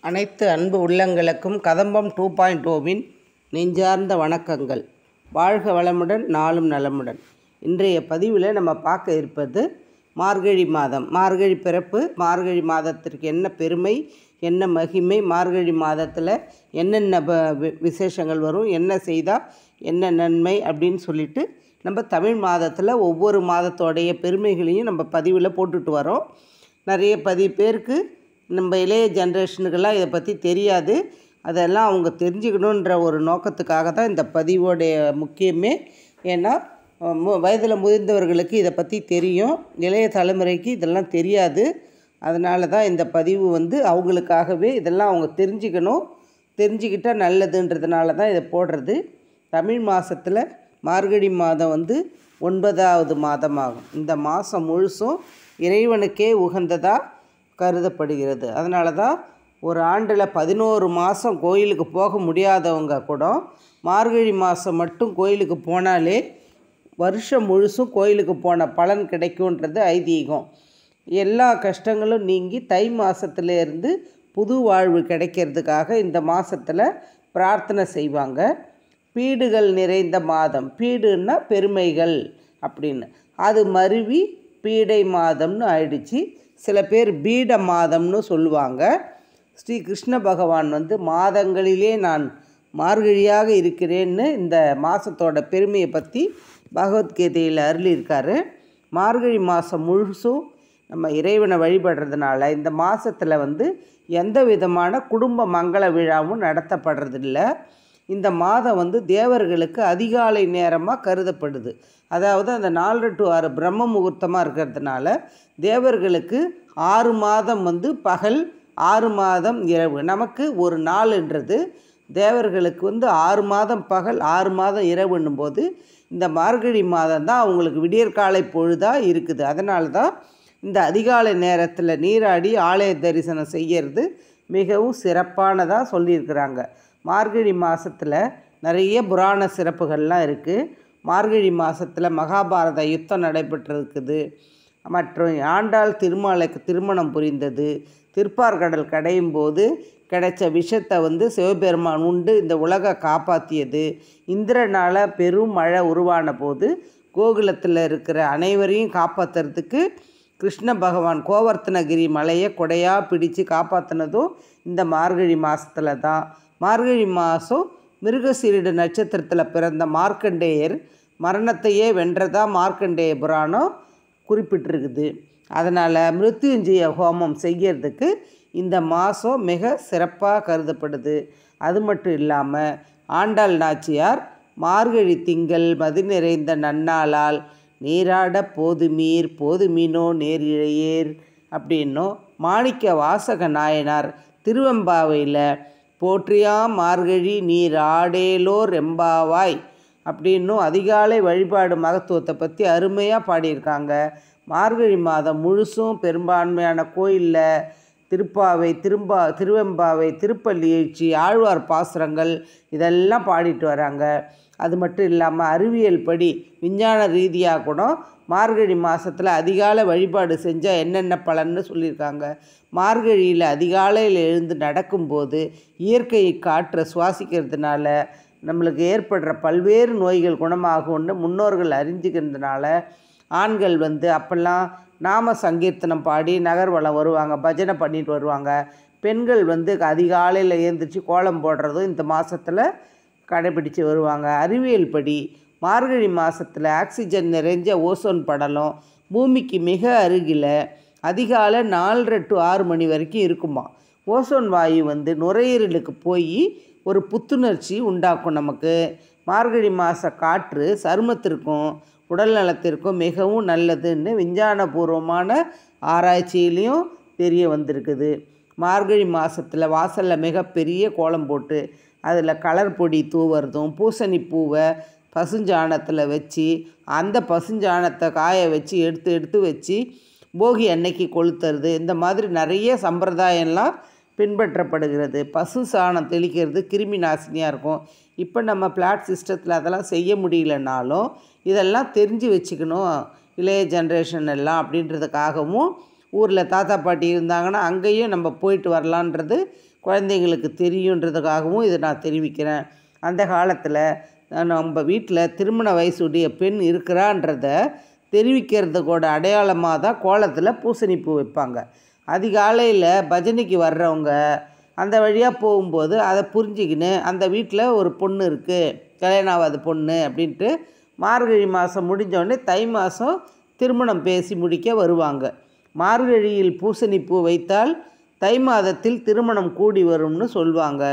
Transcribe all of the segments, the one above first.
அனைத்து அன்பு உள்ளங்களுக்கும் கதம்பம் டூ பாயிண்ட் ஓவின் நெஞ்சார்ந்த வணக்கங்கள் வாழ்க வளமுடன் நாளும் நலமுடன் இன்றைய பதிவில் நம்ம பார்க்க இருப்பது மார்கழி மாதம் மார்கழி பிறப்பு மார்கழி மாதத்திற்கு என்ன பெருமை என்ன மகிமை மார்கழி மாதத்தில் என்னென்ன ப- வி- விசேஷங்கள் வரும் என்ன செய்தால் என்ன நன்மை அப்படின்னு சொல்லிட்டு நம்ம தமிழ் மாதத்தில் ஒவ்வொரு மாதத்தோடைய பெருமைகளையும் நம்ம பதிவில் போட்டுட்டு வரோம் நிறைய பதி பேருக்கு நம்ம இளைய ஜென்ரேஷனுக்கெல்லாம் இதை பற்றி தெரியாது அதெல்லாம் அவங்க தெரிஞ்சுக்கணுன்ற ஒரு நோக்கத்துக்காக தான் இந்த பதிவோடைய முக்கியமே ஏன்னா மு வயதில் முதிர்ந்தவர்களுக்கு இதை பற்றி தெரியும் இளைய தலைமுறைக்கு இதெல்லாம் தெரியாது அதனால தான் இந்த பதிவு வந்து அவங்களுக்காகவே இதெல்லாம் அவங்க தெரிஞ்சுக்கணும் தெரிஞ்சுக்கிட்டால் நல்லதுன்றதுனால தான் இதை போடுறது தமிழ் மாதத்தில் மார்கழி மாதம் வந்து ஒன்பதாவது மாதமாகும் இந்த மாதம் முழுசும் இறைவனுக்கே உகந்ததாக கருதப்படுகிறது அதனால தான் ஒரு ஆண்டில் பதினோரு மாதம் கோயிலுக்கு போக முடியாதவங்க கூட மார்கழி மாதம் மட்டும் கோயிலுக்கு போனாலே வருஷம் முழுசும் கோயிலுக்கு போன பலன் கிடைக்கும்ன்றது ஐதீகம் எல்லா கஷ்டங்களும் நீங்கி தை மாதத்துலேருந்து புது வாழ்வு கிடைக்கிறதுக்காக இந்த மாதத்தில் பிரார்த்தனை செய்வாங்க பீடுகள் நிறைந்த மாதம் பீடுன்னா பெருமைகள் அப்படின்னு அது மருவி பீடை மாதம்னு ஆயிடுச்சு சில பேர் பீட மாதம்னு சொல்லுவாங்க ஸ்ரீ கிருஷ்ண பகவான் வந்து மாதங்களிலே நான் மார்கழியாக இருக்கிறேன்னு இந்த மாதத்தோட பெருமையை பற்றி பகவத்கீதையில் அருளியிருக்காரு மார்கழி மாதம் முழுசும் நம்ம இறைவனை வழிபடுறதுனால இந்த மாதத்தில் வந்து எந்த விதமான குடும்ப மங்கள விழாவும் நடத்தப்படுறதில்ல இந்த மாதம் வந்து தேவர்களுக்கு அதிகாலை நேரமாக கருதப்படுது அதாவது அந்த நாலு டு ஆறு பிரம்ம முகூர்த்தமாக இருக்கிறதுனால தேவர்களுக்கு ஆறு மாதம் வந்து பகல் ஆறு மாதம் இரவு நமக்கு ஒரு நாளுன்றது தேவர்களுக்கு வந்து ஆறு மாதம் பகல் ஆறு மாதம் இரவுன்னும் போது இந்த மார்கழி மாதம் தான் அவங்களுக்கு விடியற்காலை பொழுதாக இருக்குது அதனால தான் இந்த அதிகாலை நேரத்தில் நீராடி ஆலய தரிசனம் செய்யறது மிகவும் சிறப்பானதாக சொல்லியிருக்கிறாங்க மார்கழி மாதத்தில் நிறைய புராண சிறப்புகள்லாம் இருக்குது மார்கழி மாதத்தில் மகாபாரத யுத்தம் நடைபெற்றிருக்குது மற்றும் ஆண்டாள் திருமாலைக்கு திருமணம் புரிந்தது திருப்பார்கடல் கடையும் போது கிடைச்ச விஷத்தை வந்து சிவபெருமான் உண்டு இந்த உலகை காப்பாற்றியது இந்திரனால் பெரும் மழை உருவான போது கோகுலத்தில் இருக்கிற அனைவரையும் காப்பாற்றுறதுக்கு கிருஷ்ண பகவான் கோவர்த்தனகிரி மலையை கொடையாக பிடிச்சு காப்பாற்றினதும் இந்த மார்கழி மாதத்தில் தான் மார்கழி மாதம் மிருகசீரிடு நட்சத்திரத்தில் பிறந்த மார்க்கண்டேயர் மரணத்தையே வென்றதா மார்க்கண்டேய புராணம் குறிப்பிட்டிருக்குது அதனால் மிருத்யுஞ்சய ஹோமம் செய்யறதுக்கு இந்த மாதம் மிக சிறப்பாக கருதப்படுது அது மட்டும் இல்லாமல் ஆண்டாள் நாச்சியார் மார்கழி திங்கள் மதி நிறைந்த நன்னாளால் நீராட போதுமீர் போதுமீனோ நேர் இழையேர் அப்படின்னும் மாணிக்க வாசக நாயனார் திருவெம்பாவையில் போற்றியா மார்கழி நீர் ஆடேலோ ரெம்பாவாய் அப்படின்னும் அதிகாலை வழிபாடு மகத்துவத்தை பற்றி அருமையாக பாடியிருக்காங்க மார்கழி மாதம் முழுசும் பெரும்பான்மையான கோயிலில் திருப்பாவை திரும்பா திருவெம்பாவை திருப்பள்ளி எழுச்சி ஆழ்வார் பாசுரங்கள் இதெல்லாம் பாடிட்டு வராங்க அது மட்டும் இல்லாமல் அறிவியல் படி விஞ்ஞான ரீதியாக கூட மார்கழி மாதத்தில் அதிகாலை வழிபாடு செஞ்சால் என்னென்ன பலன்னு சொல்லியிருக்காங்க மார்கழியில் அதிகாலையில் எழுந்து நடக்கும்போது இயற்கை காற்றை சுவாசிக்கிறதுனால நம்மளுக்கு ஏற்படுற பல்வேறு நோய்கள் குணமாகும்னு முன்னோர்கள் அறிஞ்சுக்கிறதுனால ஆண்கள் வந்து அப்போல்லாம் நாம சங்கீர்த்தனம் பாடி நகர்வலம் வருவாங்க பஜனை பண்ணிட்டு வருவாங்க பெண்கள் வந்து அதிகாலையில் எழுந்திரிச்சு கோலம் போடுறதும் இந்த மாதத்தில் கடைபிடிச்சு வருவாங்க அறிவியல் படி மார்கழி மாதத்தில் ஆக்சிஜன் நிறைஞ்ச ஓசோன் படலம் பூமிக்கு மிக அருகில் அதிகாலை நாலரை டு ஆறு மணி வரைக்கும் இருக்குமா ஓசோன் வாயு வந்து நுரையீரலுக்கு போய் ஒரு புத்துணர்ச்சி உண்டாக்கும் நமக்கு மார்கழி மாத காற்று சருமத்திற்கும் உடல் நலத்திற்கும் மிகவும் நல்லதுன்னு விஞ்ஞானபூர்வமான ஆராய்ச்சியிலையும் தெரிய வந்திருக்குது மார்கழி மாதத்தில் வாசலில் மிகப்பெரிய கோலம் போட்டு அதில் கலர் பொடி தூவுறதும் பூசணி பூவை பசுஞ்சாணத்தில் வச்சு அந்த பசுஞ்சாணத்தை காய வச்சு எடுத்து எடுத்து வச்சு போகி அன்னைக்கு கொளுத்துறது இந்த மாதிரி நிறைய சம்பிரதாயம்லாம் பின்பற்றப்படுகிறது பசு சாணம் தெளிக்கிறது கிருமி நாசினியாக இருக்கும் இப்போ நம்ம பிளாட் சிஸ்டத்தில் அதெல்லாம் செய்ய முடியலனாலும் இதெல்லாம் தெரிஞ்சு வச்சுக்கணும் இளைய ஜென்ரேஷன் எல்லாம் அப்படின்றதுக்காகவும் ஊரில் தாத்தா பாட்டி இருந்தாங்கன்னா அங்கேயும் நம்ம போயிட்டு வரலான்றது குழந்தைங்களுக்கு தெரியுன்றதுக்காகவும் இதை நான் தெரிவிக்கிறேன் அந்த காலத்தில் நம்ம வீட்டில் திருமண வயசுடைய பெண் இருக்கிறான்றத தெரிவிக்கிறதுக்கோட அடையாளமாக தான் கோலத்தில் பூசணிப்பூ வைப்பாங்க அதிகாலையில் பஜனைக்கு வர்றவங்க அந்த வழியாக போகும்போது அதை புரிஞ்சுக்கின்னு அந்த வீட்டில் ஒரு பொண்ணு இருக்குது கல்யாணம் ஆகாத பொண்ணு அப்படின்ட்டு மார்கழி மாதம் முடிஞ்சோடனே தை மாதம் திருமணம் பேசி முடிக்க வருவாங்க மார்கழியில் பூசணிப்பூ வைத்தால் தை மாதத்தில் திருமணம் கூடி வரும்னு சொல்லுவாங்க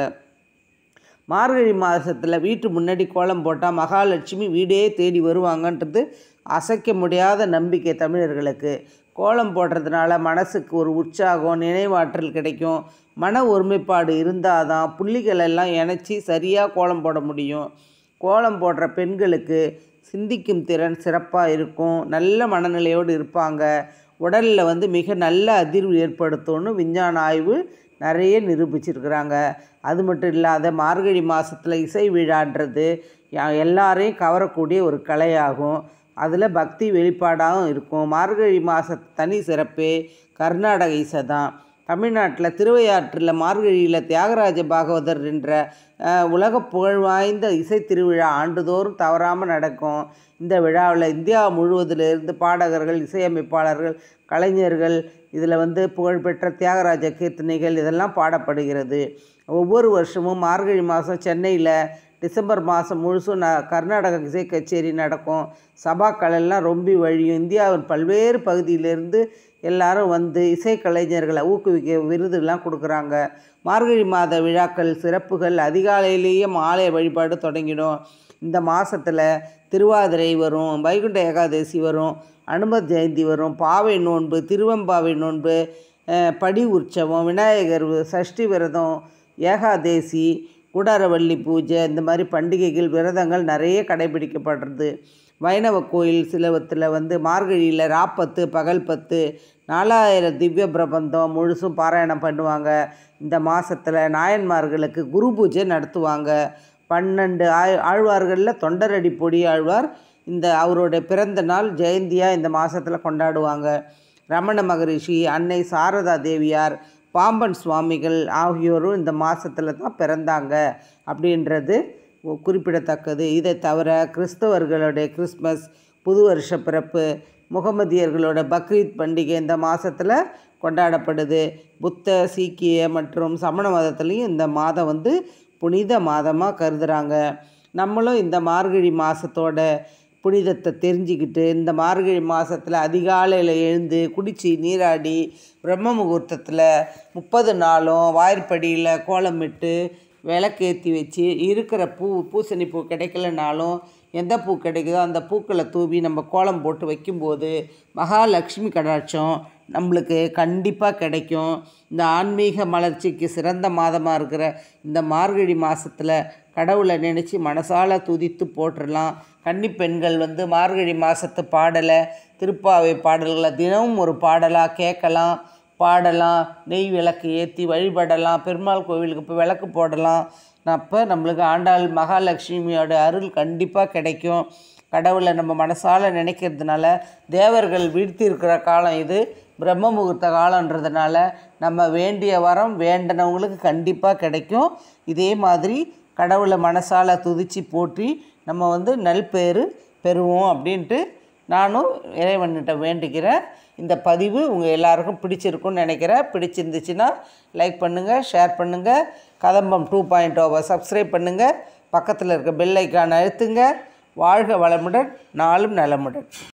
மார்கழி மாதத்தில் வீட்டு முன்னாடி கோலம் போட்டால் மகாலட்சுமி வீடே தேடி வருவாங்கன்றது அசைக்க முடியாத நம்பிக்கை தமிழர்களுக்கு கோலம் போடுறதுனால மனசுக்கு ஒரு உற்சாகம் நினைவாற்றல் கிடைக்கும் மன ஒருமைப்பாடு இருந்தால் தான் புள்ளிகள் எல்லாம் இணைச்சி சரியாக கோலம் போட முடியும் கோலம் போடுற பெண்களுக்கு சிந்திக்கும் திறன் சிறப்பாக இருக்கும் நல்ல மனநிலையோடு இருப்பாங்க உடலில் வந்து மிக நல்ல அதிர்வு ஏற்படுத்தும்னு விஞ்ஞான ஆய்வு நிறைய நிரூபிச்சிருக்கிறாங்க அது மட்டும் இல்லாத மார்கழி மாதத்தில் இசை விழான்றது யா- எல்லாரையும் கவரக்கூடிய ஒரு கலையாகும் அதில் பக்தி வெளிப்பாடாகவும் இருக்கும் மார்கழி மாத தனி சிறப்பே கர்நாடக இசை தான் தமிழ்நாட்டில் திருவையாற்றில் மார்கழியில் தியாகராஜ பாகவதர் என்ற அஹ், உலக புகழ் வாய்ந்த இசை திருவிழா ஆண்டுதோறும் தவறாமல் நடக்கும் இந்த விழாவில் இந்தியா முழுவதிலிருந்து பாடகர்கள் இசையமைப்பாளர்கள் கலைஞர்கள் இதில் வந்து புகழ்பெற்ற தியாகராஜ கீர்த்தனைகள் இதெல்லாம் பாடப்படுகிறது ஒவ்வொரு வருஷமும் மார்கழி மாதம் சென்னையில் டிசம்பர் மாதம் முழுசும் ந கர்நாடக இசை கச்சேரி நடக்கும் சபாக்கள் எல்லாம் ரொம்பி வழியும் இந்தியாவின் பல்வேறு பகுதியிலிருந்து எல்லாரும் வந்து இசை கலைஞர்களை ஊக்குவிக்க விருதுலாம் கொடுக்குறாங்க மார்கழி மாத விழாக்கள் சிறப்புகள் அதிகாலையிலேயே மாலை வழிபாடு தொடங்கிடும் இந்த மாதத்தில் திருவாதிரை வரும் வைகுண்ட ஏகாதசி வரும் அனுமத் ஜெயந்தி வரும் பாவை நோன்பு திருவம்பாவை நோன்பு அஹ், படி உற்சவம் விநாயகர் வி- சஷ்டி விரதம் ஏகாதேசி கூடாரவள்ளி பூஜை இந்த மாதிரி பண்டிகைகள் விரதங்கள் நிறைய கடைபிடிக்கப்படுறது வைணவ கோயில் சிலவத்தில் வந்து மார்கழியில் ராப்பத்து பகல் பத்து நாலாயிரம் திவ்ய பிரபந்தம் முழுசும் பாராயணம் பண்ணுவாங்க இந்த மாதத்தில் நாயன்மார்களுக்கு குரு பூஜை நடத்துவாங்க பன்னெண்டு ஆழ் ஆழ்வார்களில் தொண்டரடி பொடி ஆழ்வார் இந்த அவருடைய பிறந்த நாள் ஜெயந்தியாக இந்த மாதத்தில் கொண்டாடுவாங்க ரமண மகரிஷி அன்னை சாரதா தேவியார் பாம்பன் சுவாமிகள் ஆகியோரும் இந்த மாதத்தில் தான் பிறந்தாங்க அப்படின்றது ஒ- குறிப்பிடத்தக்கது இதை தவிர கிறிஸ்தவர்களுடைய கிறிஸ்மஸ் புது வருஷ பிறப்பு முகமதியர்களோட பக்ரீத் பண்டிகை இந்த மாதத்தில் கொண்டாடப்படுது புத்த சீக்கிய மற்றும் சமண மதத்துலேயும் இந்த மாதம் வந்து புனித மாதமாக கருதுகிறாங்க நம்மளும் இந்த மார்கழி மாதத்தோட புனிதத்தை தெரிஞ்சுக்கிட்டு இந்த மார்கழி மாதத்தில் அதிகாலையில் எழுந்து குடிச்சு நீராடி பிரம்ம முகூர்த்தத்தில் முப்பது நாளும் வாயிற்படியில் கோலமிட்டு விளக்கேற்றி வச்சு இருக்கிற பூ பூசணி பூ கிடைக்கலனாலும் எந்த பூ கிடைக்குதோ அந்த பூக்களை தூவி நம்ம கோலம் போட்டு வைக்கும்போது மகாலட்சுமி கடாட்சம் நம்மளுக்கு கண்டிப்பாக கிடைக்கும் இந்த ஆன்மீக மலர்ச்சிக்கு சிறந்த மாதமாக இருக்கிற இந்த மார்கழி மாதத்தில் கடவுளை நினச்சி மனசால துதித்து போட்டுடலாம் கன்னி பெண்கள் வந்து மார்கழி மாதத்து பாடலை திருப்பாவை பாடல்களை தினமும் ஒரு பாடலாக கேட்கலாம் பாடலாம் நெய் விளக்கு ஏற்றி வழிபடலாம் பெருமாள் கோவிலுக்கு போய் விளக்கு போடலாம் அப்போ நம்மளுக்கு ஆண்டாள் மகாலட்சுமியோட அருள் கண்டிப்பாக கிடைக்கும் கடவுளை நம்ம மனசால நினைக்கிறதுனால தேவர்கள் வீழ்த்தி இருக்கிற காலம் இது பிரம்ம முகூர்த்த காலன்றதுனால நம்ம வேண்டிய வரம் வேண்டினவங்களுக்கு கண்டிப்பாக கிடைக்கும் இதே மாதிரி கடவுளை மனசால துதிச்சு போற்றி நம்ம வந்து நல்பேறு பெறுவோம் அப்படின்ட்டு நானும் இறைவன்கிட்ட வேண்டிக்கிறேன் இந்த பதிவு உங்கள் எல்லாருக்கும் பிடிச்சிருக்கும்னு நினைக்கிறேன் பிடிச்சிருந்துச்சுன்னா லைக் பண்ணுங்கள் ஷேர் பண்ணுங்கள் கதம்பம் டூ பாயிண்ட் ஓவை சப்ஸ்கிரைப் பண்ணுங்கள் பக்கத்தில் இருக்க பெல் ஐக்கான் அழுத்துங்க வாழ்க வளமுடன் நாளும் நலமுடன்